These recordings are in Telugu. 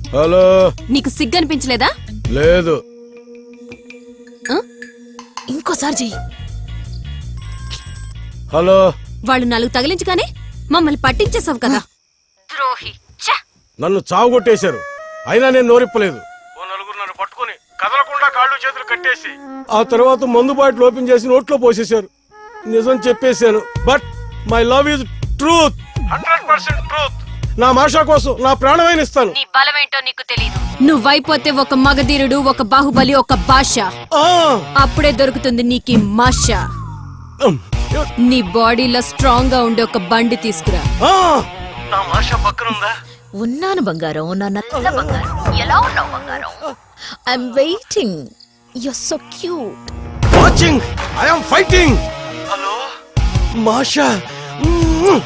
హలో నీకు సిగ్గనిపించలేదా లేదు ఇంకోసారి చెయ్యి హలో వాళ్ళు నాలుగు తగిలించగానే మమ్మల్ని పట్టించేసావు కదా ద్రోహి ఛ! నన్ను చావు కొట్టేశారు అయినా నేను నోరిప్పలేదు ఓ నలుగురు నన్ను పట్టుకొని కదలకుండా కాళ్ళు చేతులు కట్టేసి ఆ తర్వాత మందు బాటిల్ ఓపెన్ చేసి నోట్లో పోసేశారు నిజం చెప్పేశాను but my love is truth hundred percent truth నా భాష కోసం నా ప్రాణమైన ఇస్తాను నీ బలమేంటో నీకు తెలీదు నువ్వైపోతే ఒక మగధీరుడు ఒక బాహుబలి ఒక భాష ఆ! అప్పుడే దొరుకుతుంది నీకు ఈ మాష ఉమ్. నీ బాడీలో స్ట్రాంగ్ గా ఉండే ఒక బండి తీసుకురా ఆ! నా భాష పక్కన ఉందా ఉన్నాను బంగారం నా నల్ల బంగారం ఎలా ఉన్నావు బంగారం I'm waiting you so cute watching I am fighting hello మాషా మ్మ్.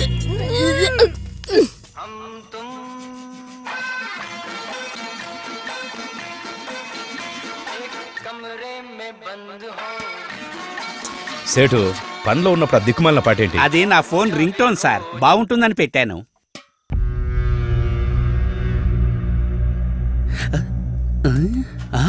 సేటు పనిలో ఉన్నప్పుడు ఆ దిక్కుమాలిన పాటేంటి అది నా ఫోన్ రింగ్ టోన్ సార్ బాగుంటుందని పెట్టాను ఆ?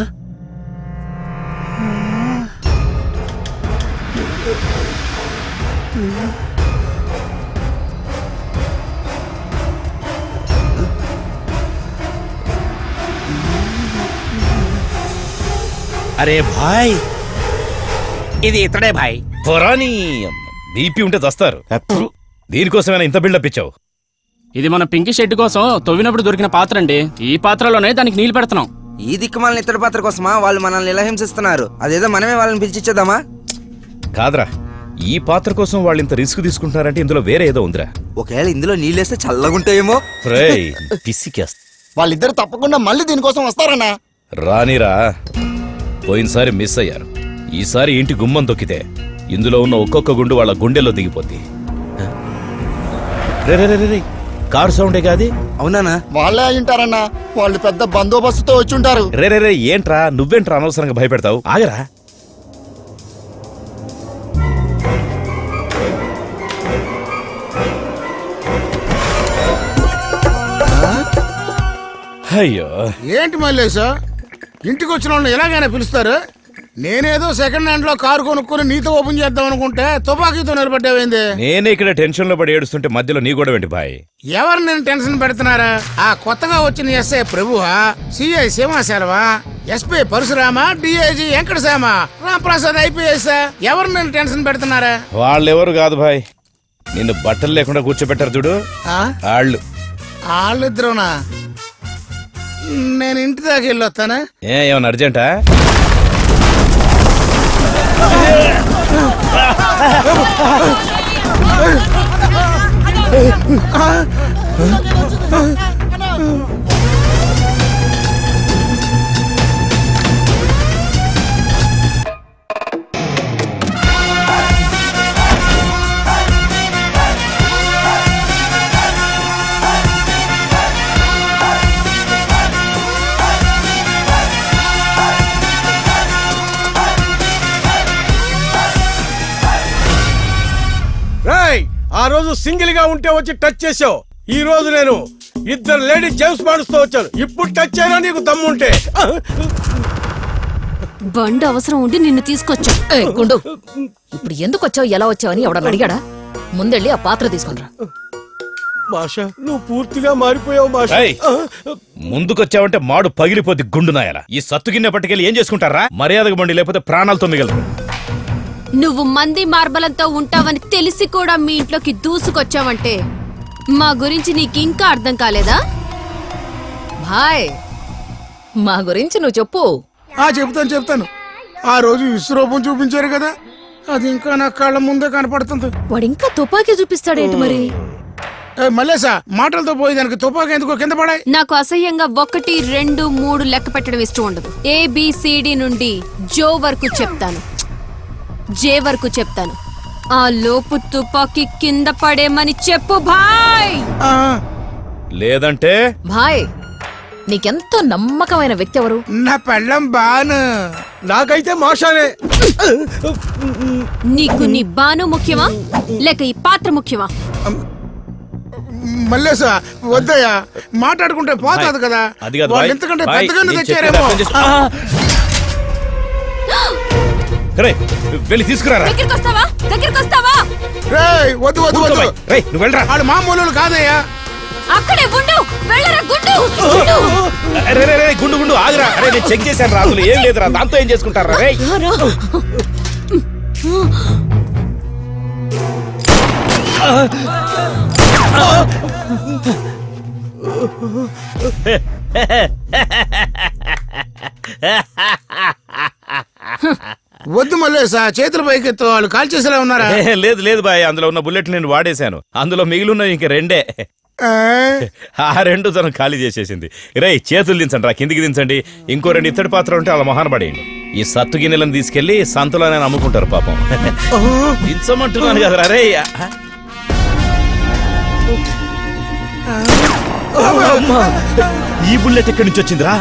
అరే భాయ్ ఇది ఇతడే భాయ్ పొరాని బీపీ ఉంటే దస్తారు దీనికోసమైనా ఇంత బిల్డప్ ఇచ్చావు ఇది మన పింకి షెడ్ కోసం తవ్వినప్పుడు దొరికిన పాత్ర అండి ఈ పాత్రలోనే దానికి నీళ్లు పెడుతున్నాం ఈ దిక్కుమాలిన ఇతర పాత్ర కోసమా వాళ్ళు మనల్ని ఇలా హింసిస్తున్నారు అదేదో మనమే వాళ్ళని పిలిచిచ్చేద్దామా కాదరా ఈ పాత్ర కోసం వాళ్ళు ఇంత రిస్క్ తీసుకుంటున్నారంటే ఇందులో వేరే ఏదో ఉందిరా ఒకవేళ ఇందులో నీళ్ళేస్తే చల్లగుంటాయేమో రేయ్ పిసికేస్తా వాళ్ళిద్దరు తప్పకుండా మళ్ళీ దీనికోసం వస్తారన్నా రానిరా పోయినసారి మిస్ అయ్యారు ఈసారి ఇంటి గుమ్మం తొక్కితే ఇందులో ఉన్న ఒక్కొక్క గుండు వాళ్ళ గుండెల్లో దిగిపోద్ది రే రే రే రే, రే కారు సౌండే కాది అవునానా వాళ్ళే అయింటారన్నా వాళ్ళు పెద్ద బందోబస్తుతో వచ్చి ఉంటారు రే రే రే ఏంట్రా నువ్వేంట్రా అనవసరంగా భయపెడతావు ఆగరా అయ్యో ఏంటి మల్లేశా ఇంటికి వచ్చిన వాళ్ళని ఎలాగైనా పిలుస్తారు నేనేదో సెకండ్ హ్యాండ్ లో కారు కొనుక్కొని నీతో ఓపెన్ చేద్దాం అనుకుంటే తుపాకీతో నిలబడ్డావేంది నేనే ఇక్కడ టెన్షన్ లో పడి ఏడుస్తుంటే మధ్యలో నీ కూడా ఏంటి బాయ్ ఎవరు నేను టెన్షన్ పెడుతున్నారా ఆ కొత్తగా వచ్చిన ఎస్ఐ ప్రభువా CI Shivasharva SP Parashurama DIG వెంకటశామ రాంప్రసాద్ ఐపీఎస్ ఎవరు నేను టెన్షన్ పెడుతున్నారా వాళ్ళెవరు కాదు బాయ్ నిన్ను బట్టలు లేకుండా కూర్చోబెట్టారు చూడు ఆ? వాళ్ళు వాళ్ళిద్దరునా నేను ఇంటి దాకా వెళ్ళొస్తానా ఏ ఏమన్నా అర్జెంటా రేయ్ ఆ రోజు సింగిల్ గా ఉంటే వచ్చి టచ్ చేసావు ఈ రోజు నేను ఇద్దరు లేడీ జేమ్స్ బాండ్స్ తో వచ్చాను ఇప్పుడు టచ్ అయినా నీకు దమ్ముంటే బండి అవసరం ఉండి నిన్ను తీసుకొచ్చా ఏయ్, గుండు ఇప్పుడు ఎందుకు వచ్చావు ఎలా వచ్చావని ఎవడన్నా అడిగాడా ముందెళ్ళి ఆ పాత్ర తీసుకునిరా భాష నువ్వు పూర్తిగా మారిపోయావు భాష ఏయ్! ముందుకొచ్చావంటే మాడు పగిలిపోద్ది గుండు నాయల ఈ సత్తు గిన్నె పట్టుకెళ్ళి ఏం చేసుకుంటారా మర్యాదగా బండి లేకపోతే ప్రాణాలతో మిగలరు నువ్వు మంది మార్బలంతో ఉంటావని తెలిసి కూడా మీ ఇంట్లోకి దూసుకొచ్చావంటే మా గురించి నీకు ఇంకా అర్థం కాలేదా భాయ్ మా గురించి నువ్వు చెప్పు ఆ చెప్తాను చెప్తాను ఆ రోజు విశ్వరూపం చూపించారు కదా అది ఇంకా నా కళ్ళ ముందే కనపడుతుంది వాడు ఇంకా తుపాకీ చూపిస్తాడేంటి మరి ఏ, మల్లేసా మాటలతో పోయి దానికి తుపాకీ ఎందుకో కింద పడాయి నాకు అసహ్యంగా ఒకటి రెండు మూడు లెక్క పెట్టడం ఇష్టం ఉండదు ఏబిసిడి నుండి జో వరకు చెప్తాను జే వరకు చెప్తాను ఆ లోపు తుపాకీ కింద పడేమని చెప్పు భాయ్ ఆ, లేదంటే భాయ్ నీకెంతో నమ్మకమైన వ్యక్తి ఎవరు నా పెళ్ళం బాను నాకైతే మాషానే నీకు నీ బాను ముఖ్యమా లేక ఈ పాత్ర ముఖ్యమా మల్లేసా వద్దయ్యా మాట్లాడుకుంటే పోతాది కదా అది కాదు వాళ్ళు బాయ్. ఇంతకంటే బాయ్, పెద్దగానే నేను చెప్పేది తెచ్చారేమో అర్థం చేసుకో. ఆ! రేయ్, వెళ్ళి తీసుకురారా దగ్గరికి వస్తావా దగ్గరికి వస్తావా రేయ్ వద్దు వద్దు ఊరుకో వద్దు బాయ్. రేయ్, నువ్వు వెళ్ళరా వాళ్ళు మామూలు కాదయ్యా అక్కడే ఉండు వెళ్ళరా గుండు గుండు రే, రే, రే, గుండు గుండు ఆగురా అరే నేను చెక్ చేశాను రా అందులో ఏం లేదురా దాంతో ఏం చేసుకుంటారా రే వద్దు మల్లేసా చేతులు పైకెత్తు వాళ్ళు కాల్ చేసేలా ఉన్నారా లేదు లేదు బాయ్ అందులో ఉన్న బుల్లెట్ నేను వాడేశాను అందులో మిగిలిన ఇంక రెండే ఆ? ఆ రెండు తను ఖాళీ చేసేసింది రేయ్ చేతులు దించండి రా కిందికి దించండి ఇంకో రెండు ఇత్తడి పాత్ర ఉంటే అలా మొహాన పడేయండి ఈ సత్తు గిన్నెలను తీసుకెళ్లి సంతలోనే అమ్ముకుంటారు పాపం దించమంటున్నాను కదరా రే ఈ బుల్లెట్ ఎక్కడి నుంచి వచ్చిందిరా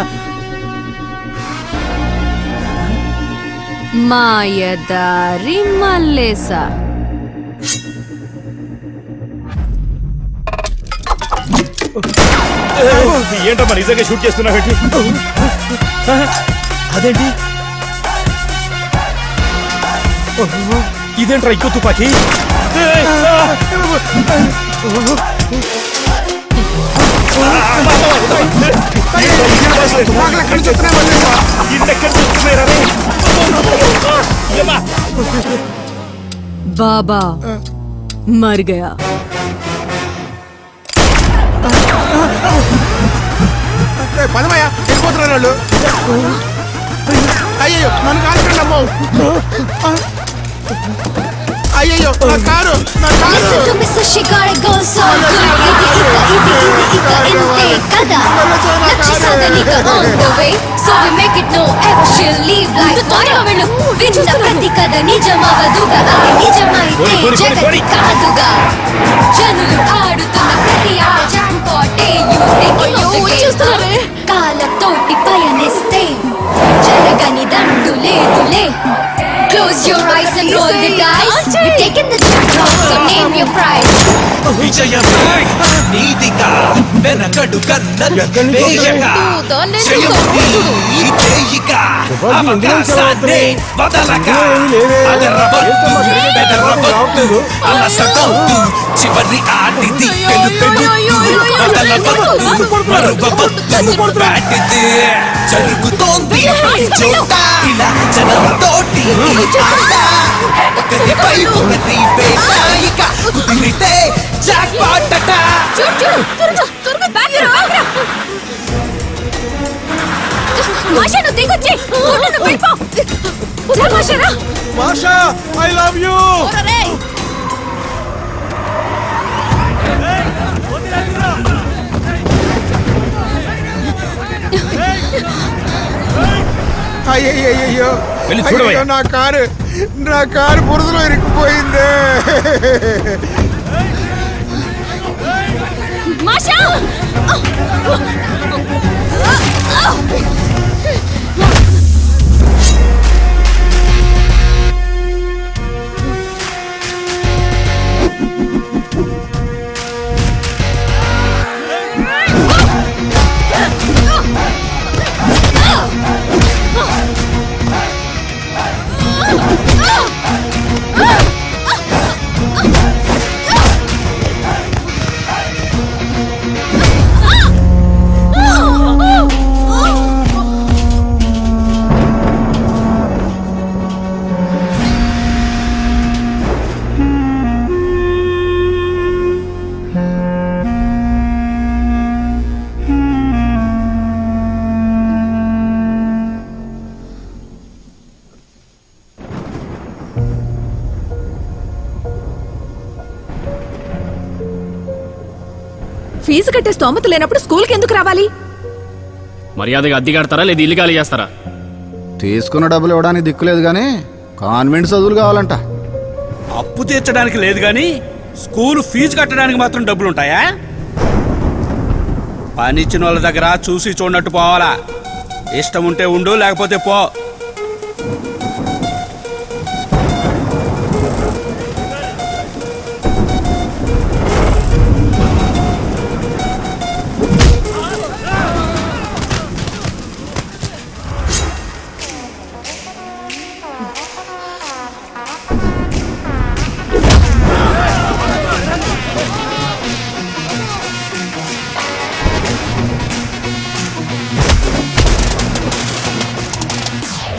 మాయదారి మల్లేసా ఏంటమ్మా నిజంగా షూట్ చేస్తున్నావు అదేంటి ఇదేంట్రా ఇంకో తుపాకీ ఏయ్! తుపాకులు ఎక్కడి నుంచి వస్తున్నాయి మల్లేసా ఇన్నెక్కడి నుంచి వస్తున్నాయిరా రే? ఏమ్మా? బాబా మర్ గయా రేయ్, పదమయ్యా వెళ్ళిపోతున్నారు వాళ్ళు అయ్యో నన్ను కాల్చండి అమ్మో అయ్యో నా కారు నా car Listen to Mr. Shigare goes so good. Ika, ika, ika, ika, ika, inte kada. Lakshi Sadanika on the way. So we make it no ever she'll leave like fire. విన్న ప్రతి కథ నిజమవదుగా అది నిజమైతే పోనీ, పోనీ, జగతి పోనీ. కాదుగా జనులు ఆడుతున్న ప్రతి ఆట జాంపాటే కాలతోటి పయనిస్తే జరగని దండు లేదులే Close your eyes and roll the dice. We're taking the jackpot, so name your price. విజయమే నీతిగా వెనకడు కన్నది వేయగా జయముని ఈ చేయిగా అవకాశాన్ని వదలగా అదరవద్దు బెదరవద్దు అలసటొద్దు చివరి ఆటిది పెనుపెనుద్దు వదలవద్దు మరువవద్దు వాటిది జరుగుతోంది ప్రతి చోట ఇలా జనంతోటి ఈ ఆట ఒకరిపై ఒకరి వేటాయిక కుదిరితే జాక్ పాటట చూడు చూడు త్వరగా త్వరగా బ్యాగ్ రా బ్యాగ్ రా మాషా నువ్వు దిగొచ్చి గుండు నువ్వు వెళ్ళిపో చల్ మాషా రా మాషా ఐ లవ్ యూ అయ్యయ్యో వెళ్ళి చూడవయ్యా. నా కారు నా కారు బురదలో ఇరుక్కుపోయిందే మాషా ఫీజు కట్టే స్తోమత లేనప్పుడు స్కూల్కి ఎందుకు రావాలి మర్యాదగా అద్దె కడతారా లేదా ఇల్లు ఖాళీ చేస్తారా తీసుకున్న డబ్బులు ఇవ్వడానికి దిక్కులేదు కానీ కాన్వెంట్ చదువులు కావాలంట అప్పు తీర్చడానికి లేదు గాని స్కూల్ ఫీజు కట్టడానికి మాత్రం డబ్బులు ఉంటాయా పనిచ్చిన వాళ్ళ దగ్గర చూసి చూడనట్టు పోవాలా ఇష్టం ఉంటే ఉండు లేకపోతే పో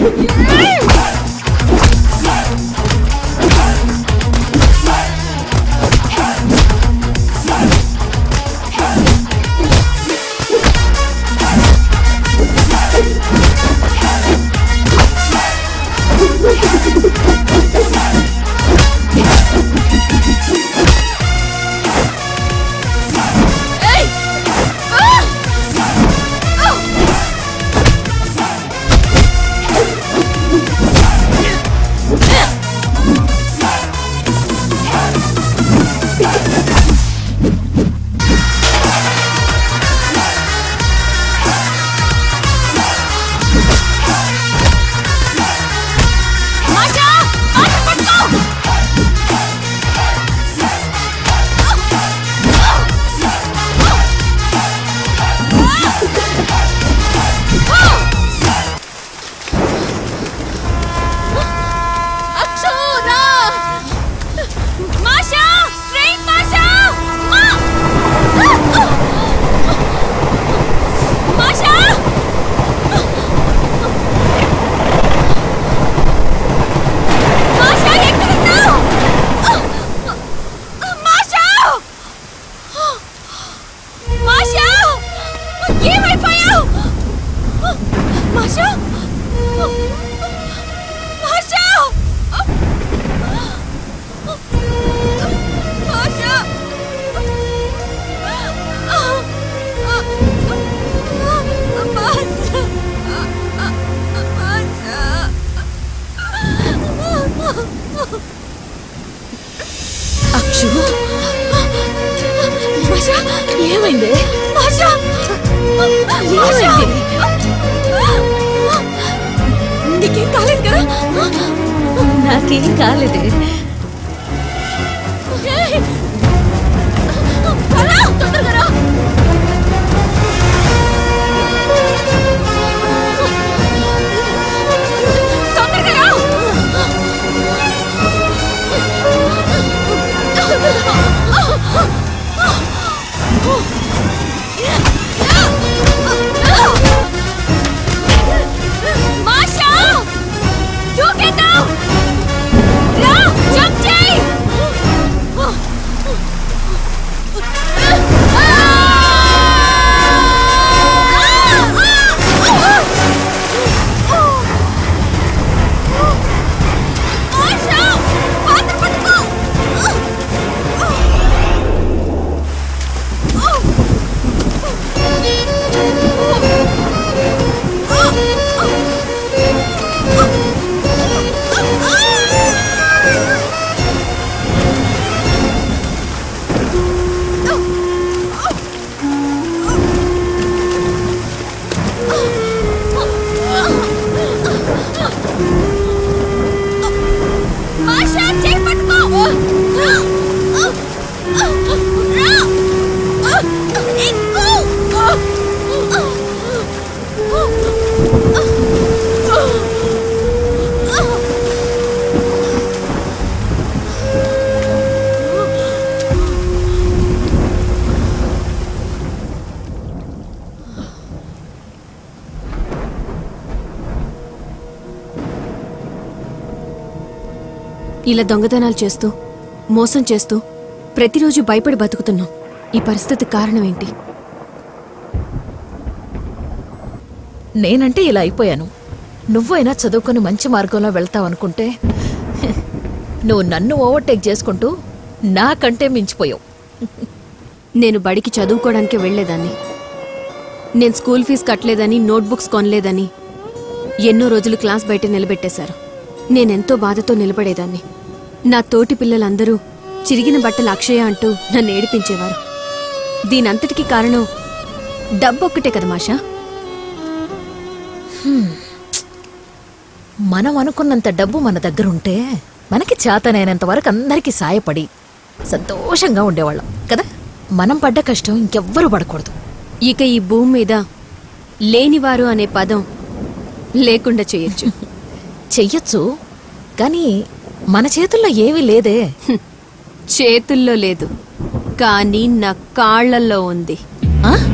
అక్షు మాషా ఏమైంది మాషా ఏమైంది నీకేం కాలేదు కదా నాకేం కాలేదే ఏయ్! రా, తొందరగా రా. తొందరగా రా. మాషా దూకేద్దాం రా జంప్ చేయి మాషా పాత్ర పట్టుకో మాషా చేయి పట్టుకో రా రా ఎక్కు ఇలా దొంగతనాలు చేస్తూ మోసం చేస్తూ ప్రతిరోజు భయపడి బతుకుతున్నాం ఈ పరిస్థితి కారణం ఏంటి నేనంటే ఇలా అయిపోయాను నువ్వైనా చదువుకొని మంచి మార్గంలో వెళ్తావనుకుంటే హె, నువ్వు నన్ను ఓవర్టేక్ చేసుకుంటూ నాకంటే మించిపోయావు నేను బడికి చదువుకోవడానికే వెళ్లేదాన్ని నేను స్కూల్ ఫీజు కట్టలేదని నోట్బుక్స్ కొనలేదని ఎన్నో రోజులు క్లాస్ బయట నిలబెట్టేశారు నేనెంతో బాధతో నిలబడేదాన్ని నా తోటి పిల్లలందరూ చిరిగిన బట్టల అక్షయ అంటూ నన్ను ఏడిపించేవారు దీనంతటికీ కారణం డబ్బొక్కటే కదా మాషా మనం అనుకున్నంత డబ్బు మన దగ్గర ఉంటే మనకి చేతనైనంత వరకు అందరికీ సాయపడి సంతోషంగా ఉండేవాళ్ళం కదా మనం పడ్డ కష్టం ఇంకెవ్వరూ పడకూడదు ఇక ఈ భూమి మీద లేనివారు అనే పదం లేకుండా చేయొచ్చు చెయ్యొచ్చు కానీ మన చేతుల్లో ఏమీ లేదే చేతుల్లో లేదు కానీ నా కాళ్లల్లో ఉంది ఆ?